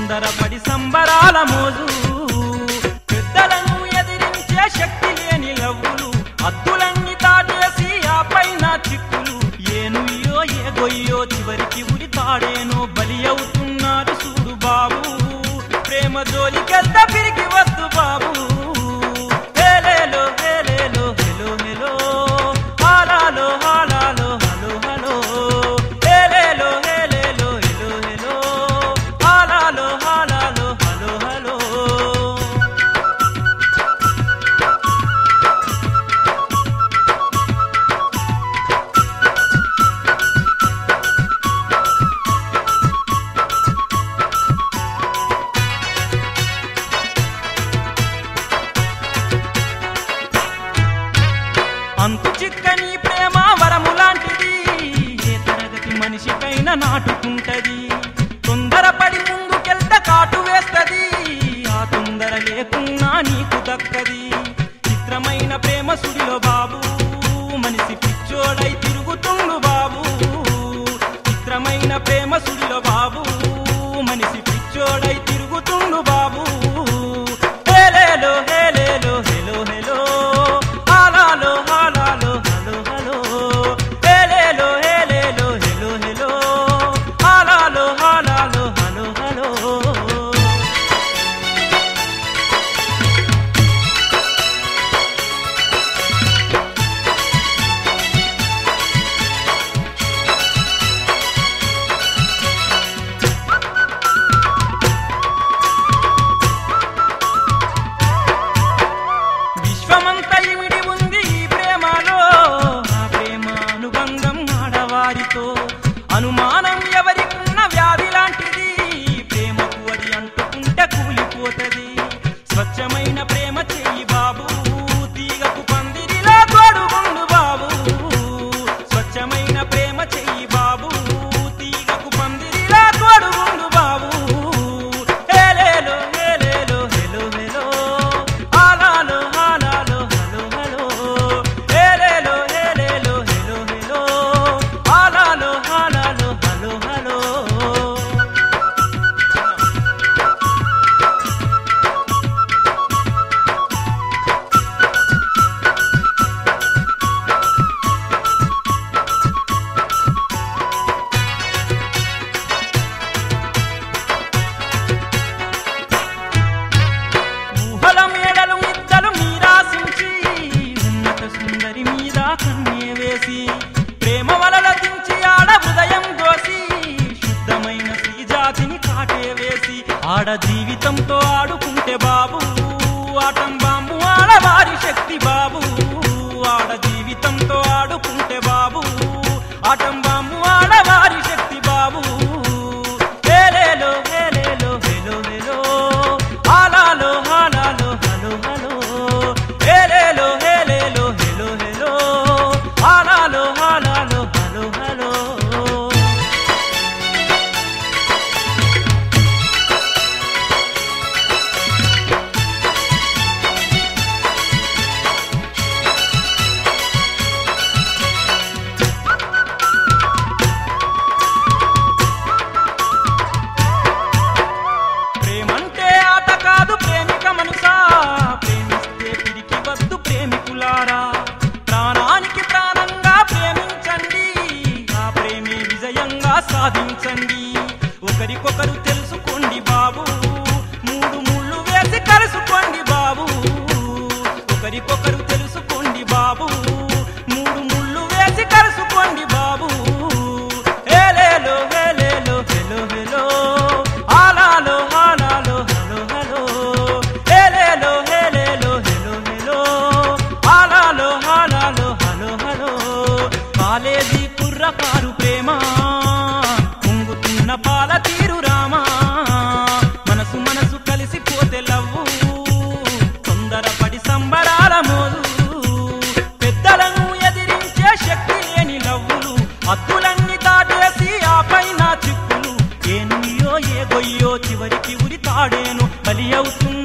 తొందరపడి సంబరాల మోజు పెద్దలను ఎదిరించే శక్తి లేని లవ్వులు అద్దులన్నీ తాటేసి ఆ పైన చిక్కులు ఏనుయ్యో ఏ గొయ్యో చివరికి ఉరి తాడేనో బలి అవుతున్నారు చూడు బాబు ప్రేమ జోలికెళ్తా పిరికి వద్దు బాబు హేలేలో హేలేలో హెలో హెలో హాలాలో హాలాలో హలో హలో హేలేలో హేలేలో హెలో హెలో హాలాలో హాలాలో హలో హలో అంతు చిక్కని ప్రేమ వరము లాంటిది ఏ తరగతి మనిషికైనా నాటుకుంటది తొందరపడి ముందుకెళ్తే కాటు వేస్తది ఆ తొందర లేకున్నా నీకు దక్కది చిత్రమైన ప్రేమ సుడిలో బాబు మనిషి పిచ్చోడై తిరుగుతుండు బాబు చిత్రమైన ప్రేమ సుడిలో బాబు మనిషి పిచ్చోడై తిరుగుతుండు బాబు హేలేలో హేలేలో హెలో హెలో హాలాలో హాలాలో హలో హలో హేలేలో హేలేలో హెలో హెలో హాలాలో హాలాలో హలో హలో విశ్వమంత ఇమిడి ఉంది ఈ ప్రేమలో ఆ ప్రేమ అనుబంధం ఆడవారితో అనుమానం ఎవరికున్న వ్యాధి లాంటిది ప్రేమకు అది అంటుకుంటే కూలిపోతది స్వచ్ఛమైన ప్రేమ చెయ్యి బాబు తీగకు పందిరిలా తోడుగుండు బాబు స్వచ్ఛమైన ప్రేమ చెయ్యి బాబు తీగకు పందిరిలా తోడుగుండు బాబు హేలేలో హేలేలో హెలో హెలో హాలాలో హాలాలో హలో హలో హేలేలో హేలేలో హెలో హెలో హాలాలో హాలాలో హలో హలో ఊహల మేడలు మిద్దలు మీరాశించి ఉన్నత సుందరి మీద కన్నే వేసి ప్రేమ వలల దించి ఆడ హృదయం దోసి శుద్ధమైన శ్రీజాతిని కాటే వేసి ఆడ జీవితంతో ఆడుకుంటే బాబు ఆటం బాంబు ఆడవారి శక్తి బాబు ఆడ జీవితంతో ఆడుకుంటే బాబు ఆటం బాంబు ఆడవారి శక్తి బాబు హేలేలో హేలేలో హెలో హెలో హాలాలో హాలాలో హలో హలో హేలేలో హేలేలో హెలో హెలో హాలాలో హాలాలో హలో హలో ప్రేమంటే ఆట కాదు ప్రేమిక మనసా ప్రేమిస్తే పిరికి వద్దు ప్రేమికులారా ప్రాణానికి ప్రాణంగా ప్రేమించండి ఆ ప్రేమే విజయంగా సాధించండి ఒకరికొకరు తెలుసుకోండి బాబు మూడు ముళ్ళు వేసి కలుసుకోండి బాబు ఒకరికొకరు తెలుసుకోండి బాబు మూడు ముళ్ళు వేసి కలుసుకోండి బాబు హేలేలో హేలేలో హెలో హెలో హాలాలో హాలాలో హలో హలో హేలేలో హేలేలో హెలో హెలో హాలాలో హాలాలో హలో హలో కాలేజీ కుర్రకారు ప్రేమ పొంగుతున్న పాల తీరు రామా మనసు మనసు కలిసిపోతే లవ్వు తొందరపడి సంబరాల మోదు పెద్దలను ఎదిరించే శక్తి లేని లవ్వులు అద్దులన్నీ దాటేసి ఆ పైన చిక్కులు ఏనుయో ఏ గొయ్యో చివరికి ఉరి తాడేను బలి అవుతుంది